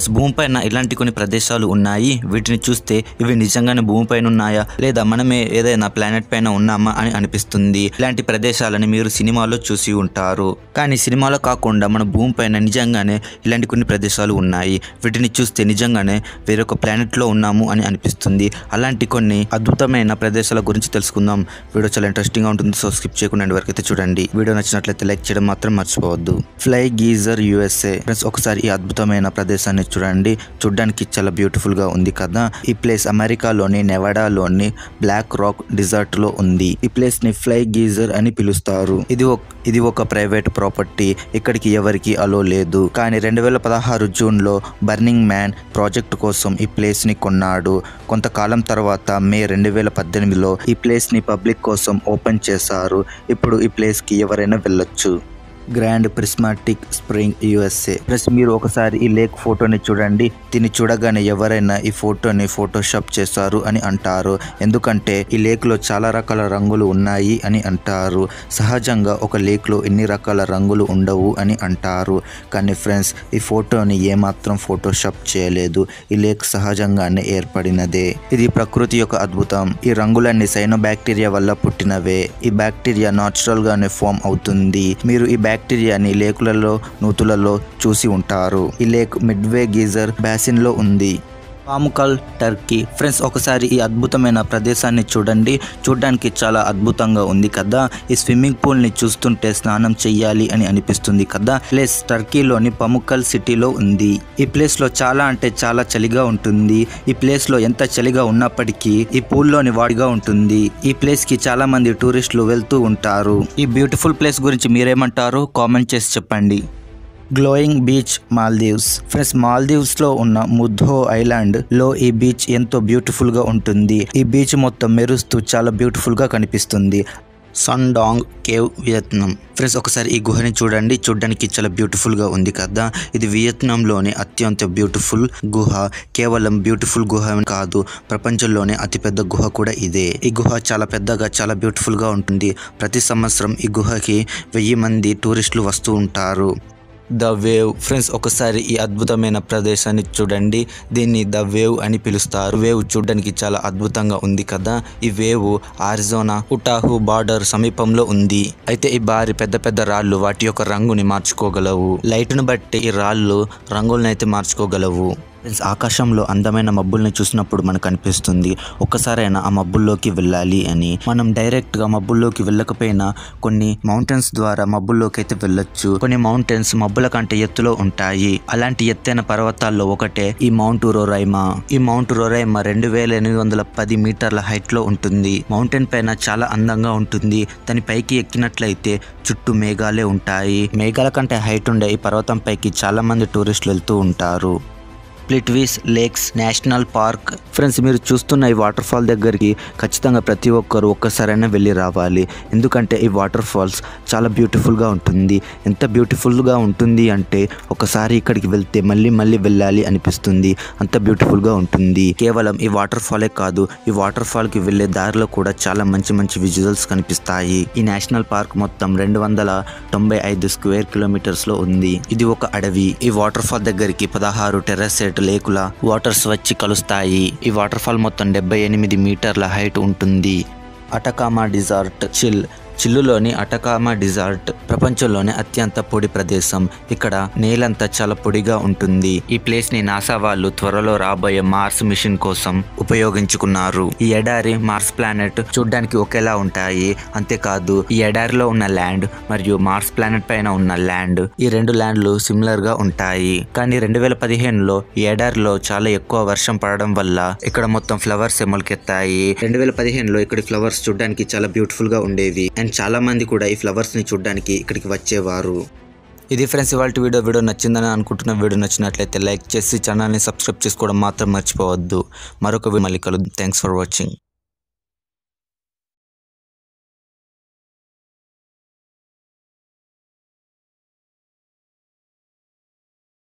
friends భూమిపైన ఇలాంటి కొన్ని ప్రదేశాలు ఉన్నాయి వీటిని చూస్తే ఇవి నిజంగానే భూమిపైన ఉన్నాయా లేదా మనమే ఏదైనా ప్లానెట్ పైన ఉన్నామా అని అనిపిస్తుంది ఇలాంటి ప్రదేశాలని మీరు సినిమాలో చూసి ఉంటారు కానీ సినిమాలో కాకుండా మన భూమిపైన నిజంగానే ఇలాంటి కొన్ని ప్రదేశాలు ఉన్నాయి వీటిని చూస్తే నిజంగానే వేరొక planet లో ఉన్నాము అని అనిపిస్తుంది అలాంటి కొన్ని అద్భుతమైన ప్రదేశాల గురించి తెలుసుకుందాం వీడియో చాలా ఇంట్రెస్టింగ్ గా ఉంటుంది సో స్కిప్ చేయకుండా ఎండ్ వరకు అయితే చూడండి వీడియో నచ్చినట్లయితే లైక్ చేయడం మాత్రం మర్చిపోవద్దు ఫ్లై గీజర్ యుఎస్ఏ ఫ్రెండ్స్ ఒకసారి ఈ అద్భుతమైన ప్రదేశాన్ని చూడండి చూడడానికి చాలా బ్యూటిఫుల్ గా ఉంది కదా ఈ ప్లేస్ అమెరికాలోని నెవాడాలోని బ్లాక్ రాక్ డిజర్ట్ లో ఉంది ఈ ప్లేస్ ని ఫ్లై గీజర్ అని పిలుస్తారు ఇది ఒక ఇది ఒక ప్రైవేట్ ప్రాపర్టీ ఇక్కడికి ఎవరికి అలో లేదు కానీ రెండు వేల పదహారు జూన్ లో బర్నింగ్ మ్యాన్ ప్రాజెక్ట్ కోసం ఈ ప్లేస్ ని కొన్నాడు కొంతకాలం తర్వాత మే రెండు వేల పద్దెనిమిదిలో ఈ ప్లేస్ ని పబ్లిక్ కోసం ఓపెన్ చేశారు ఇప్పుడు ఈ ప్లేస్ కి ఎవరైనా వెళ్ళొచ్చు grand prismatic spring USA plus మీరు ఒకసారి ఈ లేక్ ఫోటోని చూడండి దీన్ని చూడగానే ఎవరైనా ఈ ఫోటోని ఫోటోషాప్ చేశారు అని అంటారు ఎందుకంటే ఈ లేక్ లో చాలా రకాల రంగులు ఉన్నాయి అని అంటారు సహజంగా ఒక లేక్ లో ఎన్ని రకాల రంగులు ఉండవు అని అంటారు కానీ ఫ్రెండ్స్ ఈ ఫోటోని ఏమాత్రం ఫోటోషాప్ చేయలేదు ఈ లేక్ సహజంగానే ఏర్పడినదే ఇది ప్రకృతి యొక్క అద్భుతం ఈ రంగులన్నీ సైనో బ్యాక్టీరియా వల్ల పుట్టినవే ఈ బ్యాక్టీరియా నాచురల్ గానే ఫామ్ అవుతుంది మీరు ఈ బ్యాక్టీరియాని లేకులలో నూతులలో చూసి ఉంటారు ఈ లేక్ మిడ్వే గీజర్ బ్యాసిన్ లో ఉంది పాముకల్ టర్కీ ఫ్రెండ్స్ ఒకసారి ఈ అద్భుతమైన ప్రదేశాన్ని చూడండి చూడడానికి చాలా అద్భుతంగా ఉంది కదా ఈ స్విమ్మింగ్ పూల్ ని చూస్తుంటే స్నానం చెయ్యాలి అని అనిపిస్తుంది కదా ప్లేస్ టర్కీలోని పముకల్ సిటీలో ఉంది ఈ ప్లేస్ లో చాలా అంటే చాలా చలిగా ఉంటుంది ఈ ప్లేస్ లో ఎంత చలిగా ఉన్నప్పటికీ ఈ పూల్లోని వాడిగా ఉంటుంది ఈ ప్లేస్ కి చాలా మంది టూరిస్టులు వెళ్తూ ఉంటారు ఈ బ్యూటిఫుల్ ప్లేస్ గురించి మీరేమంటారు కామెంట్ చేసి చెప్పండి glowing beach Maldives friends Maldives లో ఉన్న ముద్ధో ఐలాండ్ లో ఈ బీచ్ ఎంతో బ్యూటిఫుల్ గా ఉంటుంది ఈ బీచ్ మొత్తం మెరుస్తూ చాలా బ్యూటిఫుల్ గా కనిపిస్తుంది సండాంగ్ కేవ్ వియత్నాం ఫ్రెండ్స్ ఒకసారి ఈ గుహని చూడండి చూడడానికి చాలా బ్యూటిఫుల్ గా ఉంది కదా ఇది వియత్నాంలోని అత్యంత బ్యూటిఫుల్ గుహ కేవలం బ్యూటిఫుల్ గుహ అని కాదు ప్రపంచంలోనే అతిపెద్ద గుహ కూడా ఇదే ఈ గుహ చాలా పెద్దగా చాలా బ్యూటిఫుల్ గా ఉంటుంది ప్రతి సంవత్సరం ఈ గుహకి వెయ్యి మంది టూరిస్టులు వస్తూ ఉంటారు ద వేవ్ ఫ్రెండ్స్ ఒకసారి ఈ అద్భుతమైన ప్రదేశాన్ని చూడండి దీన్ని ద వేవ్ అని పిలుస్తారు వేవ్ చూడడానికి చాలా అద్భుతంగా ఉంది కదా ఈ వేవ్ ఆరిజోనా ఉటాహు బార్డర్ సమీపంలో ఉంది అయితే ఈ భారీ పెద్ద పెద్ద రాళ్ళు వాటి యొక్క రంగుని మార్చుకోగలవు లైట్ను బట్టి ఈ రాళ్ళు రంగులను అయితే మార్చుకోగలవు ఫ్రెండ్స్ ఆకాశంలో అందమైన మబ్బుల్ని చూసినప్పుడు మనకు అనిపిస్తుంది ఒక్కసారైనా ఆ మబ్బుల్లోకి వెళ్ళాలి అని మనం డైరెక్ట్ గా మబ్బుల్లోకి వెళ్ళకపోయినా కొన్ని మౌంటైన్స్ ద్వారా మబ్బుల్లోకి అయితే వెళ్ళొచ్చు కొన్ని మౌంటైన్స్ మబ్బుల కంటే ఎత్తులో ఉంటాయి అలాంటి ఎత్తైన పర్వతాల్లో ఒకటే ఈ మౌంట్ రొరైమా ఈ మౌంట్ రొరైమా రెండు వేల ఎనిమిది వందల పది మీటర్ల హైట్ లో ఉంటుంది మౌంటైన్ పైన చాలా అందంగా ఉంటుంది దాని పైకి ఎక్కినట్లయితే చుట్టూ మేఘాలే ఉంటాయి మేఘాల కంటే హైట్ ఉండే ఈ పర్వతం పైకి చాలా మంది టూరిస్టులు వెళ్తూ ఉంటారు Plitvice lakes national park friends మీరు చూస్తున్న ఈ వాటర్ ఫాల్ దగ్గరికి ఖచ్చితంగా ప్రతి ఒక్కరు ఒక్కసారైనా వెళ్ళి రావాలి ఎందుకంటే ఈ వాటర్ ఫాల్స్ చాలా బ్యూటిఫుల్గా ఉంటుంది ఎంత బ్యూటిఫుల్గా ఉంటుంది అంటే ఒకసారి ఇక్కడికి వెళ్తే మళ్ళీ మళ్ళీ వెళ్ళాలి అనిపిస్తుంది అంత బ్యూటిఫుల్గా ఉంటుంది కేవలం ఈ వాటర్ ఫాలే కాదు ఈ వాటర్ ఫాల్కి వెళ్ళే దారిలో కూడా చాలా మంచి మంచి విజువల్స్ కనిపిస్తాయి ఈ నేషనల్ పార్క్ మొత్తం రెండు వందల తొంభై ఐదు స్క్వేర్ కిలోమీటర్స్ లో ఉంది ఇది ఒక అడవి ఈ వాటర్ ఫాల్ దగ్గరికి పదహారు టెర్రసెట్ లేకుల వాటర్స్ వచ్చి కలుస్తాయి ఈ వాటర్ ఫాల్ మొత్తం డెబ్బై ఎనిమిది మీటర్ల హైట్ ఉంటుంది అటకామా డిజార్ట్ చిల్ చిల్లులోని అటకామా డిజార్ట్ ప్రపంచంలోనే అత్యంత పొడి ప్రదేశం ఇక్కడ నేలంతా చాలా పొడిగా ఉంటుంది ఈ ప్లేస్ ని నాసా వాళ్ళు త్వరలో రాబోయే మార్స్ మిషన్ కోసం ఉపయోగించుకున్నారు ఈ ఎడారి మార్స్ ప్లానెట్ చూడ్డానికి ఒకేలా ఉంటాయి అంతేకాదు ఈ ఎడారిలో ఉన్న ల్యాండ్ మరియు మార్స్ ప్లానెట్ పైన ఉన్న ల్యాండ్ ఈ రెండు ల్యాండ్లు సిమిలర్ గా ఉంటాయి కానీ రెండు వేల పదిహేనులో ఈ ఎడారిలో చాలా ఎక్కువ వర్షం పడడం వల్ల ఇక్కడ మొత్తం ఫ్లవర్స్ మొలకెత్తాయి రెండు వేల పదిహేనులో ఇక్కడ ఫ్లవర్స్ చూడడానికి చాలా బ్యూటిఫుల్ గా ఉండేవి అండ్ చాలా మంది కూడా ఈ ఫ్లవర్స్ ని చూడడానికి ఇక్కడికి వచ్చేవారు ఇది ఫ్రెండ్స్ ఇవాళ వీడియో వీడియో నచ్చిందని అనుకుంటున్న వీడియో నచ్చినట్లయితే లైక్ చేసి ఛానల్ని సబ్స్క్రైబ్ చేసుకోవడం మాత్రం మర్చిపోవద్దు మరొక వీడియో మళ్ళీ కలుద్దాం థ్యాంక్స్ ఫర్ వాచింగ్